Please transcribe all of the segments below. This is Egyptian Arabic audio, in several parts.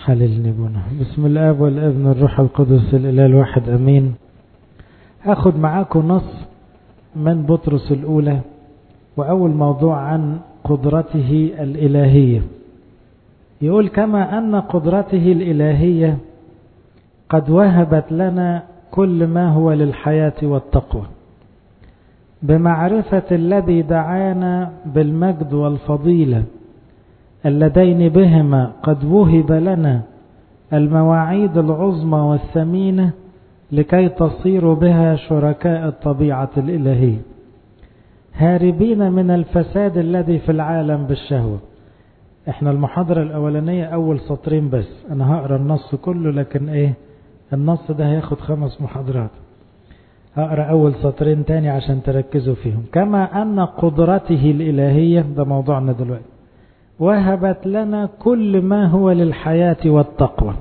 حللني بنا بسم الاب والابن الروح القدس الاله الواحد امين هاخد معاكم نص من بطرس الاولى واول موضوع عن قدرته الالهيه يقول كما ان قدرته الالهيه قد وهبت لنا كل ما هو للحياه والتقوى بمعرفه الذي دعانا بالمجد والفضيله اللذين بهما قد وهب لنا المواعيد العظمى والثمينة لكي تصيروا بها شركاء الطبيعة الإلهية هاربين من الفساد الذي في العالم بالشهوة احنا المحاضرة الأولانية أول سطرين بس أنا هقرأ النص كله لكن ايه النص ده هياخد خمس محاضرات هقرأ أول سطرين تاني عشان تركزوا فيهم كما أن قدرته الإلهية ده موضوعنا دلوقتي وهبت لنا كل ما هو للحياة والتقوى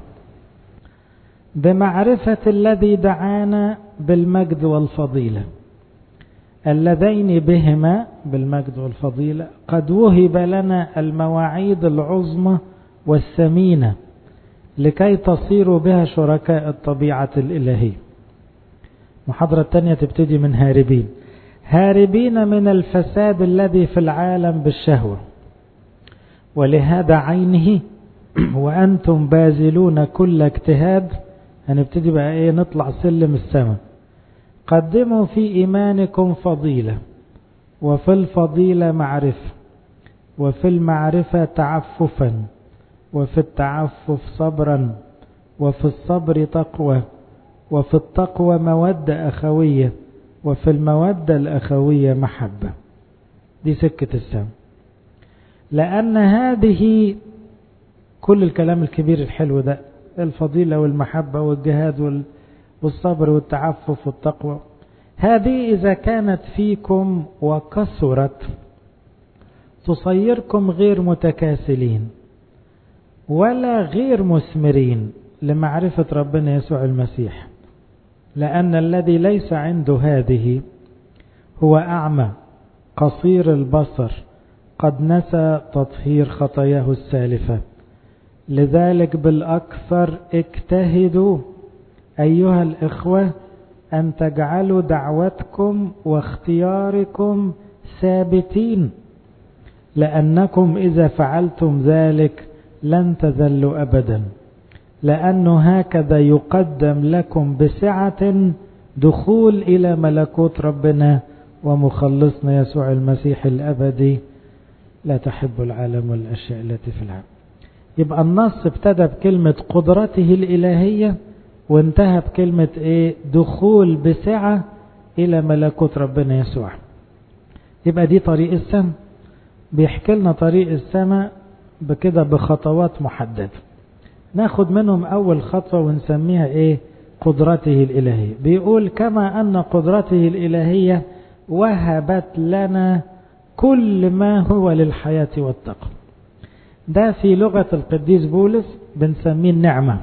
بمعرفة الذي دعانا بالمجد والفضيلة اللذين بهما بالمجد والفضيلة قد وهب لنا المواعيد العظمى والثمينة لكي تصيروا بها شركاء الطبيعة الإلهية محاضرة الثانية تبتدي من هاربين هاربين من الفساد الذي في العالم بالشهوه ولهذا عينه وأنتم باذلون كل اجتهاد هنبتدي بقى ايه نطلع سلم السماء قدموا في إيمانكم فضيلة وفي الفضيلة معرفة وفي المعرفة تعففا وفي التعفف صبرا وفي الصبر تقوى وفي التقوى مودة أخوية وفي المودة الأخوية محبة دي سكة السماء لأن هذه كل الكلام الكبير الحلو ده الفضيلة والمحبة والجهاد والصبر والتعفف والتقوى هذه إذا كانت فيكم وكثرت تصيركم غير متكاسلين ولا غير مثمرين لمعرفة ربنا يسوع المسيح لأن الذي ليس عنده هذه هو أعمى قصير البصر قد نسى تطهير خطاياه السالفة لذلك بالأكثر اجتهدوا أيها الإخوة أن تجعلوا دعوتكم واختياركم ثابتين لأنكم إذا فعلتم ذلك لن تذلوا أبدا لأنه هكذا يقدم لكم بسعة دخول إلى ملكوت ربنا ومخلصنا يسوع المسيح الأبدي لا تحب العالم والأشياء التي في العالم يبقى النص ابتدى بكلمة قدرته الإلهية وانتهى بكلمة ايه دخول بسعة إلى ملكوت ربنا يسوع يبقى دي طريق السماء بيحكي لنا طريق السماء بكده بخطوات محددة ناخد منهم أول خطوة ونسميها ايه قدرته الإلهية بيقول كما أن قدرته الإلهية وهبت لنا كل ما هو للحياة والتقوى ده في لغة القديس بولس بنسميه النعمة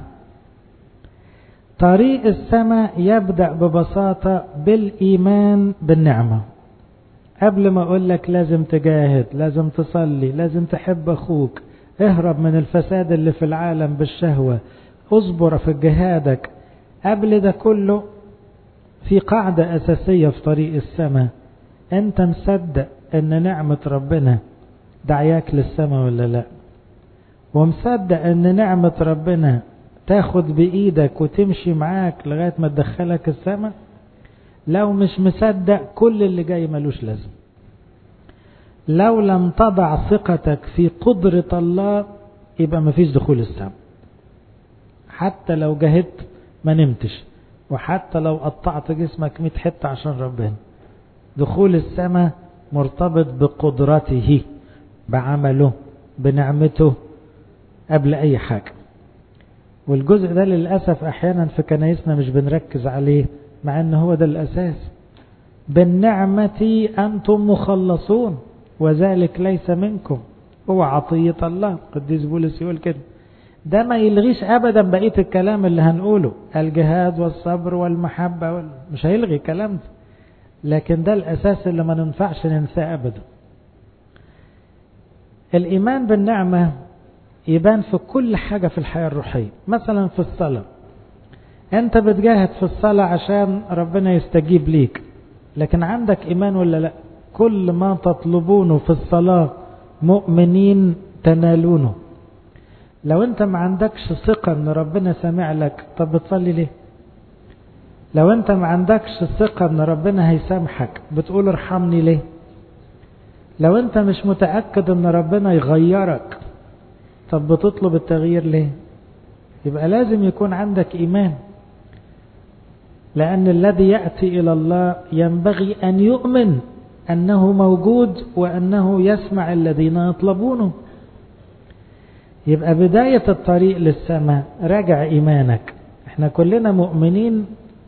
طريق السماء يبدأ ببساطة بالإيمان بالنعمة قبل ما أقول لك لازم تجاهد لازم تصلي لازم تحب أخوك اهرب من الفساد اللي في العالم بالشهوة اصبر في جهادك قبل ده كله في قاعدة أساسية في طريق السماء أنت مصدق ان نعمة ربنا دعياك للسماء ولا لا ومصدق ان نعمة ربنا تاخد بايدك وتمشي معاك لغاية ما تدخلك السماء لو مش مصدق كل اللي جاي ملوش لازم لو لم تضع ثقتك في قدرة الله يبقى مفيش دخول السماء حتى لو جهدت ما نمتش وحتى لو قطعت جسمك 100 حتة عشان ربنا دخول السماء مرتبط بقدرته بعمله بنعمته قبل أي حاجة والجزء ده للأسف أحيانا في كنايسنا مش بنركز عليه مع أنه هو ده الأساس بالنعمة أنتم مخلصون وذلك ليس منكم هو عطية الله قديس بولس يقول كده ده ما يلغيش أبدا بقية الكلام اللي هنقوله الجهاد والصبر والمحبة وال... مش هيلغي الكلام ده لكن ده الأساس اللي ما ننفعش ننساه أبدا الإيمان بالنعمة يبان في كل حاجة في الحياة الروحية مثلا في الصلاة انت بتجاهد في الصلاة عشان ربنا يستجيب ليك لكن عندك ايمان ولا لا كل ما تطلبونه في الصلاة مؤمنين تنالونه لو انت ما عندكش ثقة ان ربنا سامع لك طب بتصلي ليه لو انت ما عندكش ثقة ان ربنا هيسامحك بتقول ارحمني ليه لو انت مش متأكد ان ربنا يغيرك طب بتطلب التغيير ليه يبقى لازم يكون عندك ايمان لان الذي يأتي الى الله ينبغي ان يؤمن انه موجود وانه يسمع الذين يطلبونه يبقى بداية الطريق للسماء راجع ايمانك احنا كلنا مؤمنين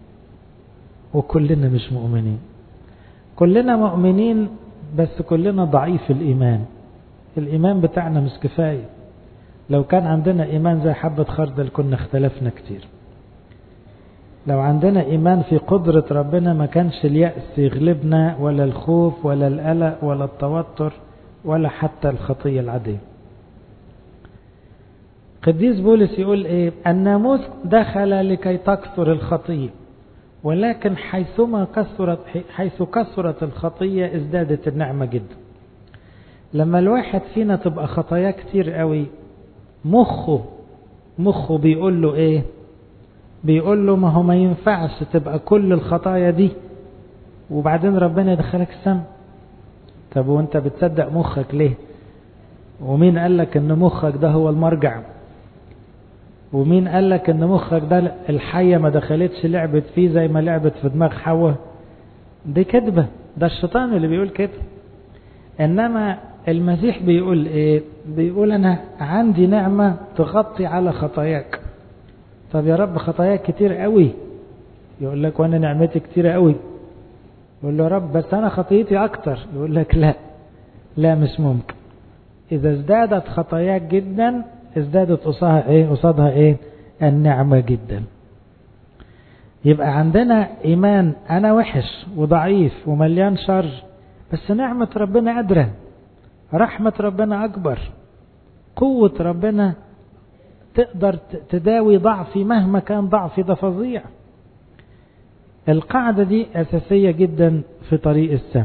وكلنا مش مؤمنين كلنا مؤمنين بس كلنا ضعيف الإيمان الإيمان بتاعنا مش كفاية لو كان عندنا إيمان زي حبة خردل كنا اختلفنا كتير لو عندنا إيمان في قدرة ربنا ما كانش اليأس يغلبنا ولا الخوف ولا القلق ولا التوتر ولا حتى الخطية العادية قديس بولس يقول ايه الناموس دخل لكي تكثر الخطيه ولكن حيثما كثرت حيث كثرت الخطية ازدادت النعمة جدا لما الواحد فينا تبقى خطاياه كتير قوي مخه مخه بيقول له ايه بيقول له ما هو ما ينفعش تبقى كل الخطايا دي وبعدين ربنا يدخلك السما طب وانت بتصدق مخك ليه ومين قال لك ان مخك ده هو المرجع ومين قال لك ان مخك ده الحية ما دخلتش لعبت فيه زي ما لعبت في دماغ حواء دي كذبة ده الشيطان اللي بيقول كده انما المسيح بيقول ايه بيقول انا عندي نعمة تغطي على خطاياك طب يا رب خطاياك كتير قوي يقول لك وانا نعمتي كتير قوي يقول له يا رب بس انا خطيتي اكتر يقول لك لا لا مش ممكن اذا ازدادت خطاياك جدا ازدادت قصادها ايه قصادها ايه النعمة جدا يبقى عندنا ايمان انا وحش وضعيف ومليان شر بس نعمة ربنا قادرة رحمة ربنا اكبر قوة ربنا تقدر تداوي ضعفي مهما كان ضعفي ده فظيع القاعدة دي أساسية جدا في طريق السم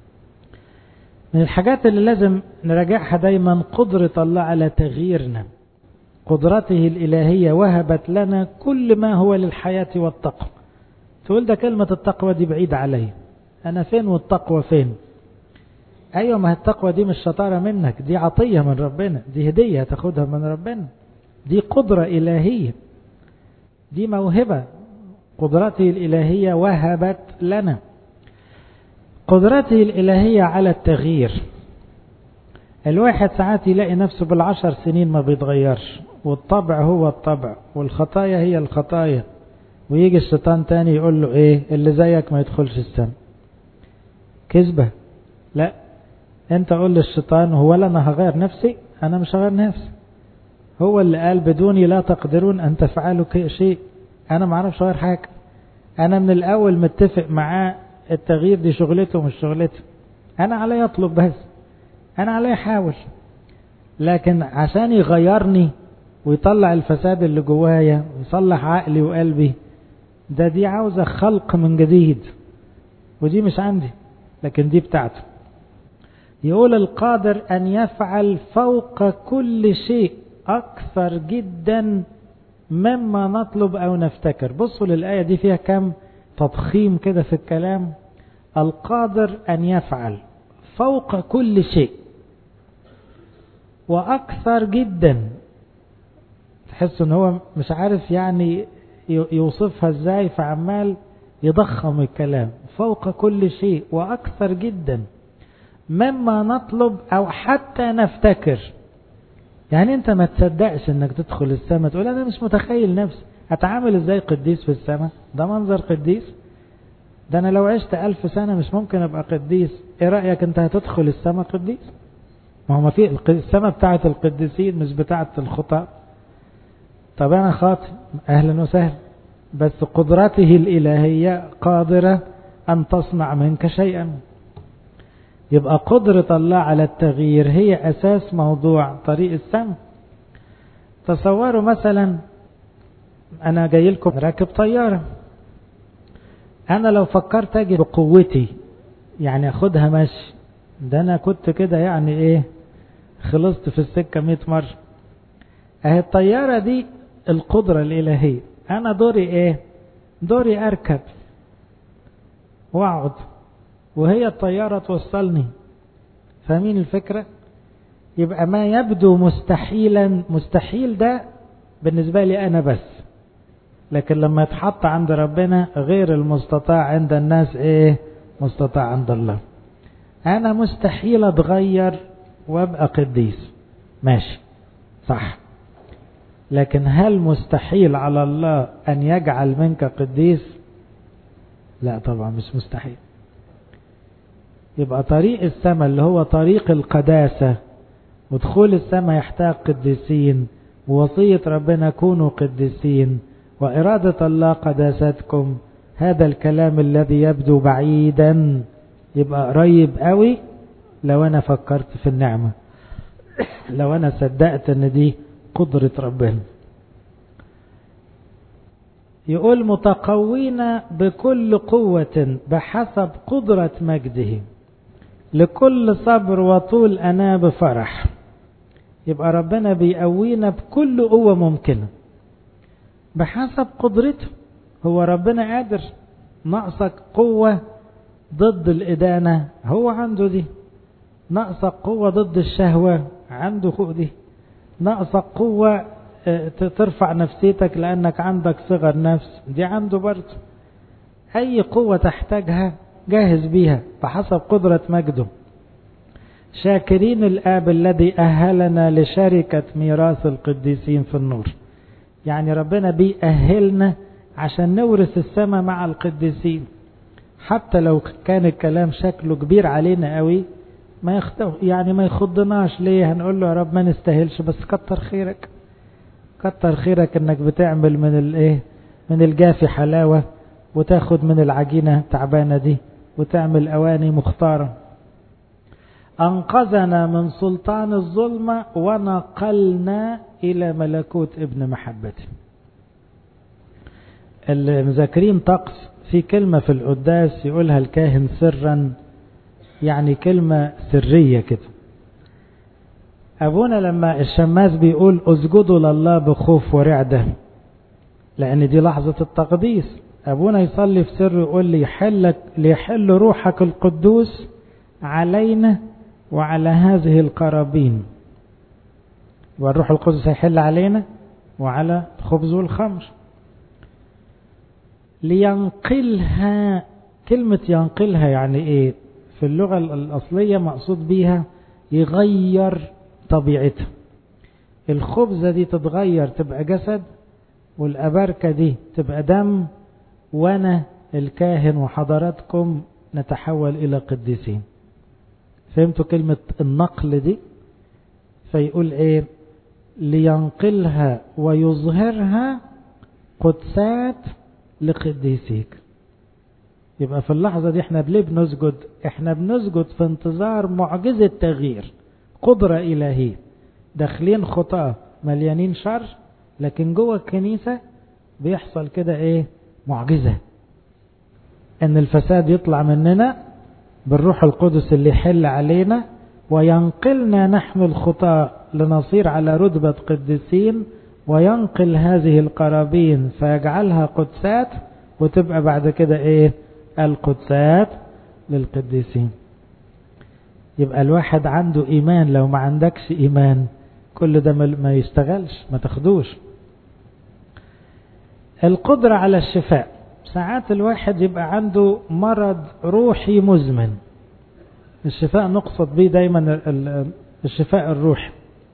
من الحاجات اللي لازم نراجعها دايما قدرة الله على تغييرنا قدرته الإلهية وهبت لنا كل ما هو للحياة والتقوى تقول ده كلمة التقوى دي بعيد علي أنا فين والتقوى فين أيوة ما التقوى دي مش شطارة منك دي عطية من ربنا دي هدية تاخدها من ربنا دي قدرة إلهية دي موهبة قدرته الإلهية وهبت لنا قدرته الإلهية على التغيير الواحد ساعات يلاقي نفسه بالعشر سنين ما بيتغيرش والطبع هو الطبع والخطايا هي الخطايا ويجي الشيطان تاني يقول له ايه اللي زيك ما يدخلش السم كذبة لا انت قول للشيطان هو لا انا هغير نفسي انا مش هغير نفسي هو اللي قال بدوني لا تقدرون ان تفعلوا شيء انا ما اعرفش غير حاجه انا من الاول متفق معاه التغيير دي شغلته مش شغلتي انا علي اطلب بس انا علي احاول لكن عشان يغيرني ويطلع الفساد اللي جوايا ويصلح عقلي وقلبي ده دي عاوزة خلق من جديد ودي مش عندي لكن دي بتاعته يقول القادر أن يفعل فوق كل شيء أكثر جدا مما نطلب أو نفتكر بصوا للآية دي فيها كم تضخيم كده في الكلام القادر أن يفعل فوق كل شيء وأكثر جدا تحس ان هو مش عارف يعني يوصفها ازاي فعمال يضخم الكلام فوق كل شيء وأكثر جدا مما نطلب أو حتى نفتكر يعني انت ما تصدقش انك تدخل السماء تقول انا مش متخيل نفسي اتعامل ازاي قديس في السماء ده منظر قديس ده انا لو عشت الف سنة مش ممكن ابقى قديس ايه رأيك انت هتدخل السماء قديس ما هو ما في السماء بتاعة القديسين مش بتاعة الخطاة طب انا خاطئ اهلا وسهلا بس قدرته الالهية قادرة ان تصنع منك شيئا يبقى قدرة الله على التغيير هي أساس موضوع طريق السماء تصوروا مثلا انا جاي لكم راكب طيارة انا لو فكرت اجي بقوتي يعني اخدها ماشي ده انا كنت كده يعني ايه خلصت في السكة 100 مرة اهي الطيارة دي القدرة الالهية انا دوري ايه دوري اركب واقعد وهي الطيارة توصلني فاهمين الفكرة يبقى ما يبدو مستحيلا مستحيل ده بالنسبة لي أنا بس لكن لما يتحط عند ربنا غير المستطاع عند الناس ايه مستطاع عند الله انا مستحيل اتغير وابقى قديس ماشي صح لكن هل مستحيل على الله ان يجعل منك قديس لا طبعا مش مستحيل يبقى طريق السماء اللي هو طريق القداسة ودخول السماء يحتاج قديسين ووصية ربنا كونوا قديسين وإرادة الله قداستكم هذا الكلام الذي يبدو بعيدا يبقى قريب قوي لو أنا فكرت في النعمة لو أنا صدقت أن دي قدرة ربنا يقول متقوين بكل قوة بحسب قدرة مجده لكل صبر وطول أنا بفرح يبقى ربنا بيقوينا بكل قوة ممكنة بحسب قدرته هو ربنا قادر ناقصك قوة ضد الإدانة هو عنده دي ناقصك قوة ضد الشهوة عنده فوق دي ناقصك قوة ترفع نفسيتك لأنك عندك صغر نفس دي عنده برضه أي قوة تحتاجها جاهز بيها بحسب قدرة مجده شاكرين الآب الذي أهلنا لشركة ميراث القديسين في النور يعني ربنا بيأهلنا عشان نورث السماء مع القديسين حتى لو كان الكلام شكله كبير علينا قوي ما يخطو يعني ما يخضناش ليه هنقول له يا رب ما نستاهلش بس كتر خيرك كتر خيرك انك بتعمل من الايه من الجافي حلاوة وتاخد من العجينة تعبانة دي وتعمل اواني مختارة انقذنا من سلطان الظلمة ونقلنا الى ملكوت ابن محبته المذاكرين طقس في كلمة في القداس يقولها الكاهن سرا يعني كلمة سرية كده أبونا لما الشماس بيقول اسجدوا لله بخوف ورعدة لأن دي لحظة التقديس أبونا يصلي في سر يقول لي يحلك ليحل روحك القدوس علينا وعلى هذه القرابين والروح القدس هيحل علينا وعلى الخبز والخمر لينقلها كلمة ينقلها يعني ايه في اللغة الأصلية مقصود بيها يغير طبيعتها الخبزة دي تتغير تبقى جسد والأبركة دي تبقى دم وأنا الكاهن وحضراتكم نتحول إلى قديسين فهمتوا كلمة النقل دي فيقول ايه لينقلها ويظهرها قدسات لقديسيك يبقى في اللحظة دي احنا ليه بنسجد احنا بنسجد في انتظار معجزة تغيير قدرة إلهية داخلين خطاة مليانين شر لكن جوه الكنيسة بيحصل كده ايه معجزة ان الفساد يطلع مننا بالروح القدس اللي يحل علينا وينقلنا نحن الخطاة لنصير على رتبة قديسين وينقل هذه القرابين فيجعلها قدسات وتبقى بعد كده ايه القدسات للقديسين يبقى الواحد عنده ايمان لو ما عندكش ايمان كل ده ما يشتغلش ما تاخدوش القدرة على الشفاء ساعات الواحد يبقى عنده مرض روحي مزمن الشفاء نقصد به دايما الشفاء الروحي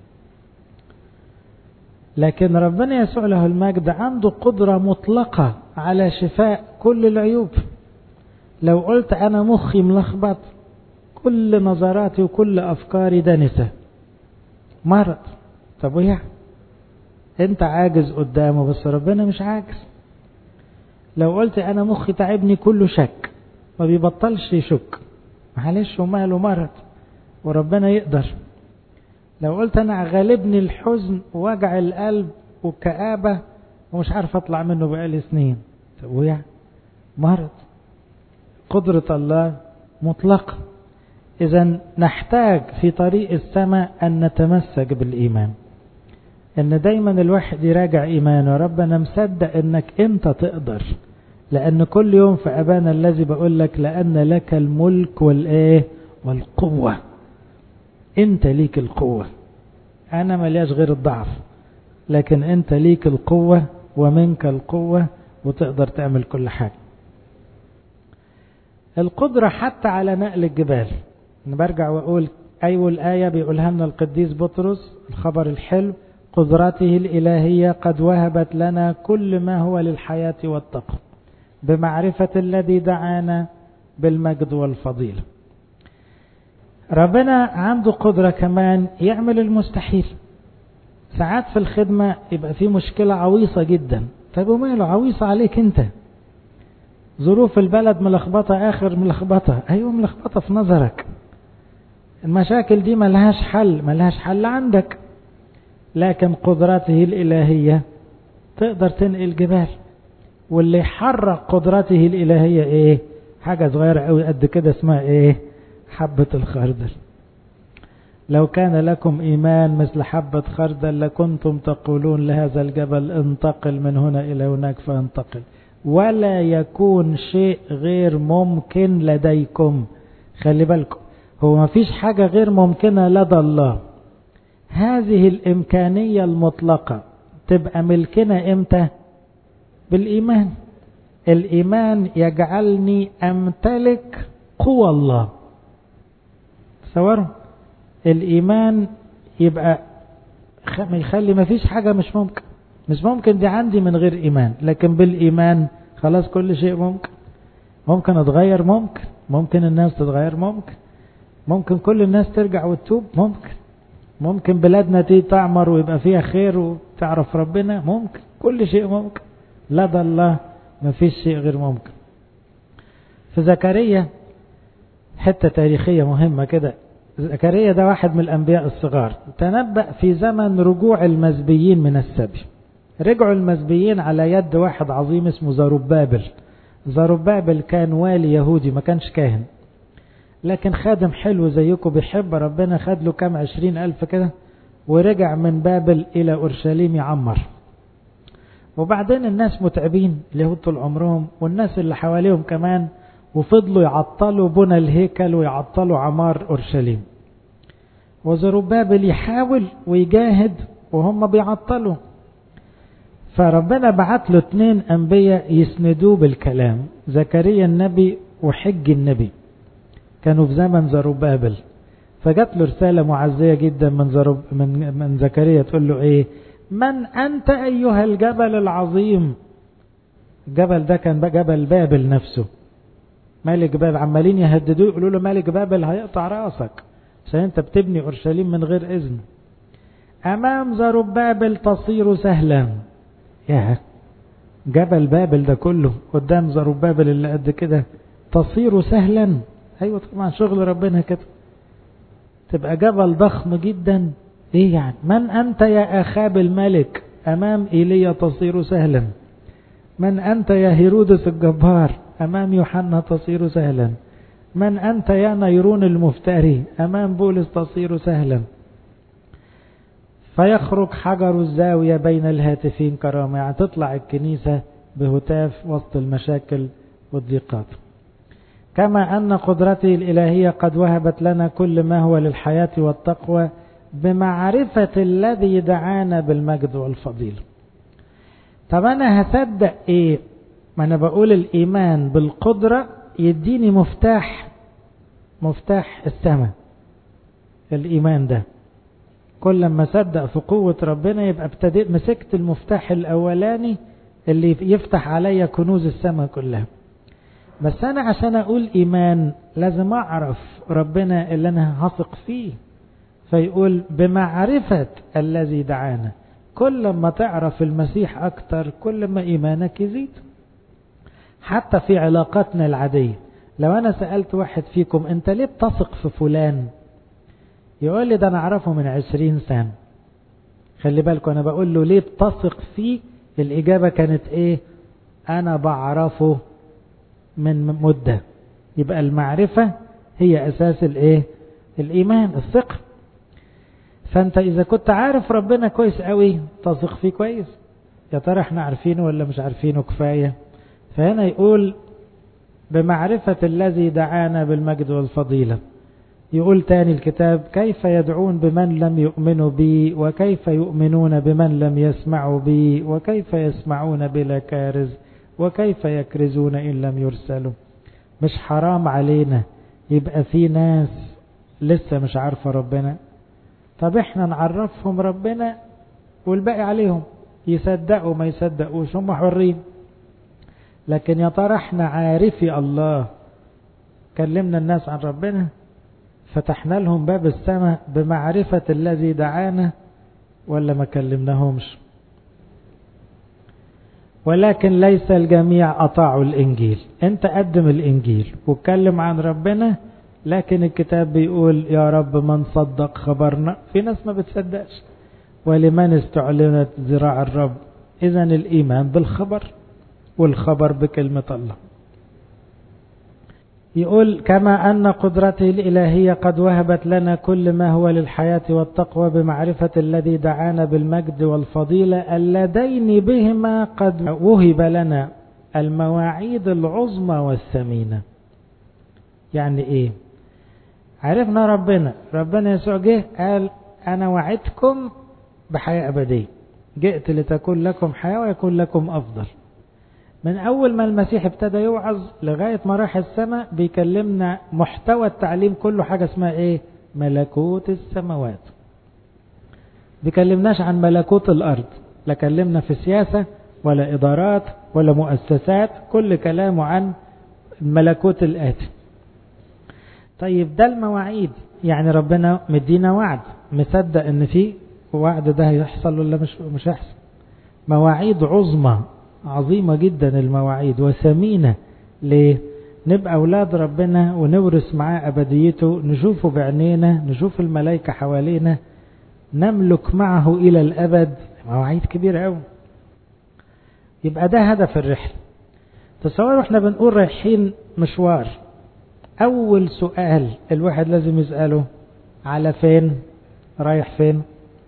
لكن ربنا يسوع له المجد عنده قدرة مطلقة على شفاء كل العيوب لو قلت أنا مخي ملخبط كل نظراتي وكل أفكاري دنسة مرض طب ويا انت عاجز قدامه بس ربنا مش عاجز لو قلت انا مخي تعبني كله شك ما بيبطلش يشك معلش وماله مرض وربنا يقدر لو قلت أنا غالبني الحزن ووجع القلب والكآبة ومش عارف أطلع منه بقالي سنين ويعني مرض قدرة الله مطلقة إذا نحتاج في طريق السماء أن نتمسك بالإيمان إن دايما الواحد يراجع إيمانه رب أنا مصدق إنك أنت تقدر لأن كل يوم في أبانا الذي بقول لك لأن لك الملك والإيه والقوة أنت ليك القوة أنا ملياش غير الضعف لكن أنت ليك القوة ومنك القوة وتقدر تعمل كل حاجة القدرة حتى على نقل الجبال أنا برجع وأقول أول آية بيقولها لنا القديس بطرس الخبر الحلو قدرته الإلهية قد وهبت لنا كل ما هو للحياة والتقوى بمعرفة الذي دعانا بالمجد والفضيلة ربنا عنده قدرة كمان يعمل المستحيل ساعات في الخدمة يبقى في مشكلة عويصة جدا طيب وماله عويصة عليك انت ظروف البلد ملخبطة آخر ملخبطة أيوة ملخبطة في نظرك المشاكل دي ملهاش حل ملهاش حل عندك لكن قدرته الإلهية تقدر تنقل جبال واللي يحرك قدرته الإلهية إيه حاجة صغيرة قوي قد كده اسمها إيه حبة الخردل لو كان لكم إيمان مثل حبة خردل لكنتم تقولون لهذا الجبل انتقل من هنا إلى هناك فانتقل ولا يكون شيء غير ممكن لديكم خلي بالكم هو ما فيش حاجة غير ممكنة لدى الله هذه الإمكانية المطلقة تبقى ملكنا إمتى بالإيمان الإيمان يجعلني أمتلك قوى الله تصوروا الإيمان يبقى يخلي ما فيش حاجة مش ممكن مش ممكن دي عندي من غير إيمان لكن بالإيمان خلاص كل شيء ممكن ممكن أتغير ممكن ممكن الناس تتغير ممكن ممكن كل الناس ترجع وتتوب ممكن ممكن بلادنا تيجي تعمر ويبقى فيها خير وتعرف ربنا ممكن كل شيء ممكن لدى الله ما فيش شيء غير ممكن في زكريا حتة تاريخية مهمة كده زكريا ده واحد من الأنبياء الصغار تنبأ في زمن رجوع المزبيين من السبي رجعوا المزبيين على يد واحد عظيم اسمه زربابل زربابل كان والي يهودي ما كانش كاهن لكن خادم حلو زيكم بيحب ربنا خد له كام عشرين ألف كده ورجع من بابل إلى أورشليم يعمر وبعدين الناس متعبين اليهود طول عمرهم والناس اللي حواليهم كمان وفضلوا يعطلوا بنى الهيكل ويعطلوا عمار أورشليم وزربابل يحاول ويجاهد وهم بيعطلوا فربنا بعت له اتنين أنبياء يسندوه بالكلام زكريا النبي وحج النبي كانوا في زمن زربابل فجات له رسالة معزية جدا من زرب من من زكريا تقول له ايه من أنت أيها الجبل العظيم الجبل ده كان جبل بابل نفسه ملك بابل عمالين يهددوه يقولوا له ملك بابل هيقطع راسك عشان انت بتبني اورشليم من غير اذن امام زربابل تصير سهلا يا جبل بابل ده كله قدام زربابل اللي قد كده تصير سهلا ايوه طبعا شغل ربنا كده تبقى جبل ضخم جدا ايه يعني من انت يا اخاب الملك امام ايليا تصير سهلا من انت يا هيرودس الجبار امام يوحنا تصير سهلا من انت يا نيرون المفتري امام بولس تصير سهلا فيخرج حجر الزاوية بين الهاتفين كرامة يعني تطلع الكنيسة بهتاف وسط المشاكل والضيقات كما أن قدرته الإلهية قد وهبت لنا كل ما هو للحياة والتقوى بمعرفة الذي دعانا بالمجد والفضيل طب أنا هصدق إيه ما أنا بقول الإيمان بالقدرة يديني مفتاح مفتاح السماء الإيمان ده كل ما صدق في قوة ربنا يبقى ابتديت مسكت المفتاح الأولاني اللي يفتح عليا كنوز السماء كلها بس أنا عشان أقول إيمان لازم أعرف ربنا اللي أنا هثق فيه فيقول بمعرفة الذي دعانا كل ما تعرف المسيح أكتر كل ما إيمانك يزيد حتى في علاقاتنا العادية لو أنا سألت واحد فيكم أنت ليه بتثق في فلان يقول لي ده أنا أعرفه من عشرين سنة خلي بالكم أنا بقول له ليه بتثق فيه الإجابة كانت إيه أنا بعرفه من مدة يبقى المعرفة هي أساس الإيه الإيمان الثقة فأنت إذا كنت عارف ربنا كويس قوي تثق فيه كويس يا ترى احنا عارفينه ولا مش عارفينه كفاية فهنا يقول بمعرفة الذي دعانا بالمجد والفضيلة يقول تاني الكتاب كيف يدعون بمن لم يؤمنوا بي وكيف يؤمنون بمن لم يسمعوا بي وكيف يسمعون بلا كارز وكيف يكرزون إن لم يرسلوا مش حرام علينا يبقى في ناس لسه مش عارفة ربنا طب احنا نعرفهم ربنا والباقي عليهم يصدقوا ما يصدقوش هم حرين لكن يا ترى احنا عارفي الله كلمنا الناس عن ربنا فتحنا لهم باب السماء بمعرفة الذي دعانا ولا ما كلمناهمش ولكن ليس الجميع أطاعوا الإنجيل أنت قدم الإنجيل واتكلم عن ربنا لكن الكتاب بيقول يا رب من صدق خبرنا في ناس ما بتصدقش ولمن استعلنت ذراع الرب إذا الإيمان بالخبر والخبر بكلمة الله يقول كما أن قدرته الإلهية قد وهبت لنا كل ما هو للحياة والتقوى بمعرفة الذي دعانا بالمجد والفضيلة اللذين بهما قد وهب لنا المواعيد العظمى والثمينة يعني إيه عرفنا ربنا ربنا يسوع جه قال أنا وعدكم بحياة أبدية جئت لتكون لكم حياة ويكون لكم أفضل من أول ما المسيح ابتدى يوعظ لغاية ما راح السماء بيكلمنا محتوى التعليم كله حاجة اسمها إيه ملكوت السماوات بيكلمناش عن ملكوت الأرض لا كلمنا في سياسة ولا إدارات ولا مؤسسات كل كلامه عن الملكوت الآتي طيب ده المواعيد يعني ربنا مدينا وعد مصدق ان في وعد ده هيحصل ولا مش مش هيحصل مواعيد عظمى عظيمة جدا المواعيد وثمينة ليه نبقى أولاد ربنا ونورث معاه أبديته نشوفه بعينينا نشوف الملائكة حوالينا نملك معه إلى الأبد مواعيد كبيرة أوي يبقى ده هدف الرحلة تصوروا احنا بنقول رايحين مشوار أول سؤال الواحد لازم يسأله على فين رايح فين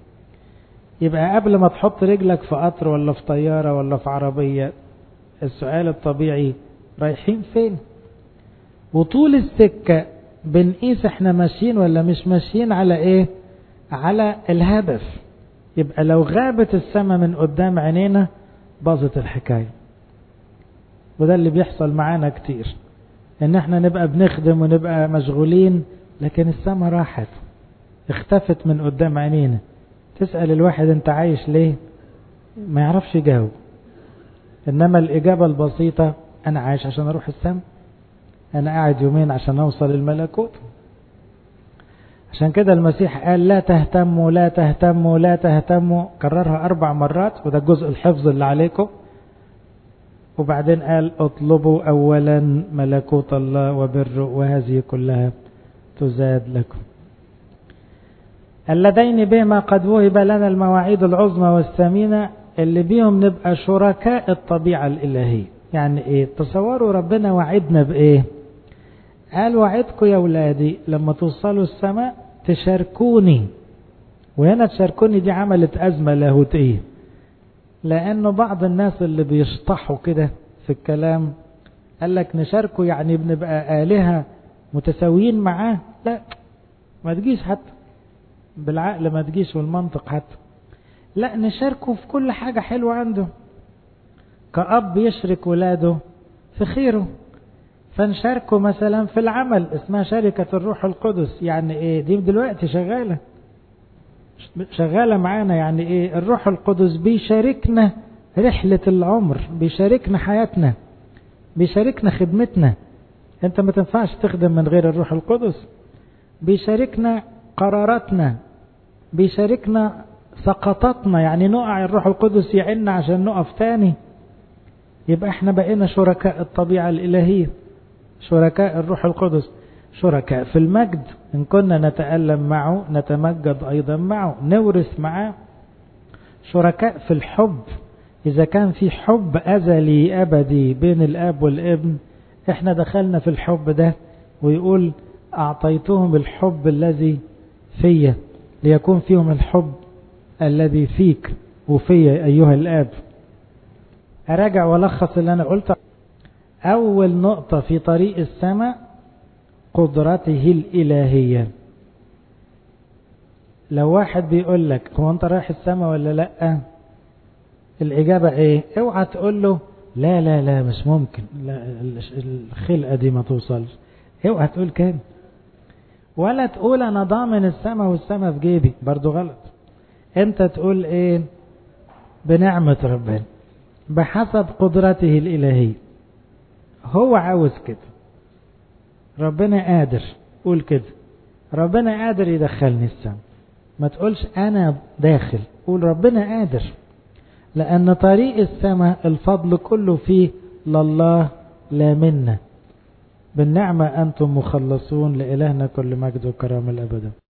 يبقى قبل ما تحط رجلك في قطر ولا في طيارة ولا في عربية السؤال الطبيعي رايحين فين وطول السكة بنقيس احنا ماشيين ولا مش ماشيين على ايه على الهدف يبقى لو غابت السماء من قدام عينينا باظت الحكاية وده اللي بيحصل معانا كتير ان احنا نبقى بنخدم ونبقى مشغولين لكن السماء راحت اختفت من قدام عينينا تسأل الواحد انت عايش ليه ما يعرفش يجاوب انما الاجابة البسيطة انا عايش عشان اروح السماء انا قاعد يومين عشان اوصل الملكوت عشان كده المسيح قال لا تهتموا لا تهتموا لا تهتموا كررها اربع مرات وده جزء الحفظ اللي عليكم وبعدين قال اطلبوا اولا ملكوت الله وبره وهذه كلها تزاد لكم اللذين بهما قد وهب لنا المواعيد العظمى والثمينة اللي بيهم نبقى شركاء الطبيعة الإلهية يعني ايه تصوروا ربنا وعدنا بايه قال وعدكم يا ولادي لما توصلوا السماء تشاركوني وهنا تشاركوني دي عملت أزمة لاهوتية لأنه بعض الناس اللي بيشطحوا كده في الكلام قال لك نشاركه يعني بنبقى آلهة متساويين معاه لا ما تجيش حتى بالعقل ما تجيش والمنطق حتى لا نشاركه في كل حاجة حلوة عنده كأب يشرك ولاده في خيره فنشاركه مثلا في العمل اسمها شركة الروح القدس يعني ايه دي دلوقتي شغالة شغالة معانا يعني ايه الروح القدس بيشاركنا رحلة العمر بيشاركنا حياتنا بيشاركنا خدمتنا انت ما تنفعش تخدم من غير الروح القدس بيشاركنا قراراتنا بيشاركنا سقطاتنا يعني نقع الروح القدس يعنا عشان نقف تاني يبقى احنا بقينا شركاء الطبيعة الإلهية شركاء الروح القدس شركاء في المجد إن كنا نتألم معه نتمجد أيضا معه نورث معه شركاء في الحب إذا كان في حب أزلي أبدي بين الأب والابن إحنا دخلنا في الحب ده ويقول أعطيتهم الحب الذي فيا ليكون فيهم الحب الذي فيك وفيا أيها الآب أراجع ولخص اللي أنا قلته أول نقطة في طريق السماء قدرته الإلهية لو واحد بيقول لك هو أنت رايح السماء ولا لأ الإجابة إيه اوعى تقول له لا لا لا مش ممكن لا الخلقة دي ما توصلش اوعى تقول كده ولا تقول أنا ضامن السماء والسماء في جيبي برضو غلط أنت تقول إيه بنعمة ربنا بحسب قدرته الإلهية هو عاوز كده ربنا قادر قول كده ربنا قادر يدخلني السماء ما تقولش أنا داخل قول ربنا قادر لأن طريق السماء الفضل كله فيه لله لا منا بالنعمة أنتم مخلصون لإلهنا كل مجد وكرامة الأبدا